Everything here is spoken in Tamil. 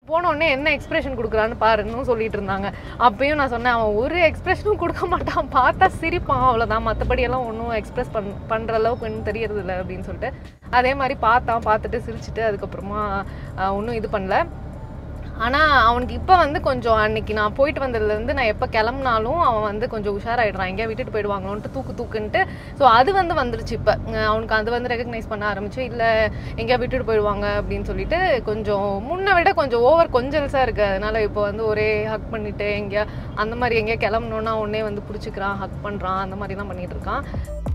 போனோடனே என்ன எக்ஸ்பிரஷன் கொடுக்குறான்னு பாருன்னு சொல்லிட்டு இருந்தாங்க அப்பயும் நான் சொன்னேன் அவன் ஒரு எக்ஸ்பிரஷனும் கொடுக்க மாட்டான் பார்த்தா சிரிப்பான் அவ்வளோதான் மற்றபடி எல்லாம் ஒன்றும் எக்ஸ்பிரஸ் பண் பண்ணுற அளவுக்கு ஒன்றும் தெரியறது இல்லை அப்படின்னு சொல்லிட்டு அதே மாதிரி பார்த்தான் பார்த்துட்டு சிரிச்சிட்டு அதுக்கப்புறமா ஒன்றும் இது பண்ணல ஆனால் அவனுக்கு இப்போ வந்து கொஞ்சம் அன்னைக்கு நான் போயிட்டு வந்ததுலேருந்து நான் எப்போ கிளம்புனாலும் அவன் வந்து கொஞ்சம் உஷாராயிடுறான் எங்கேயா விட்டுட்டு போயிடுவாங்களோன்ட்டு தூக்கு தூக்குன்ட்டு ஸோ அது வந்து வந்துருச்சு இப்போ அவனுக்கு அது வந்து ரெகக்னைஸ் பண்ண ஆரம்பிச்சு இல்லை எங்கேயா விட்டுட்டு போயிடுவாங்க அப்படின்னு சொல்லிட்டு கொஞ்சம் முன்ன விட கொஞ்சம் ஓவர் கொஞ்சல்ஸாக இருக்கு அதனால இப்போ வந்து ஒரே ஹக் பண்ணிட்டு எங்கேயா அந்த மாதிரி எங்கேயா கிளம்பணுன்னா உடனே வந்து பிடிச்சிக்கிறான் ஹக் பண்ணுறான் அந்த மாதிரிலாம் பண்ணிட்டு இருக்கான்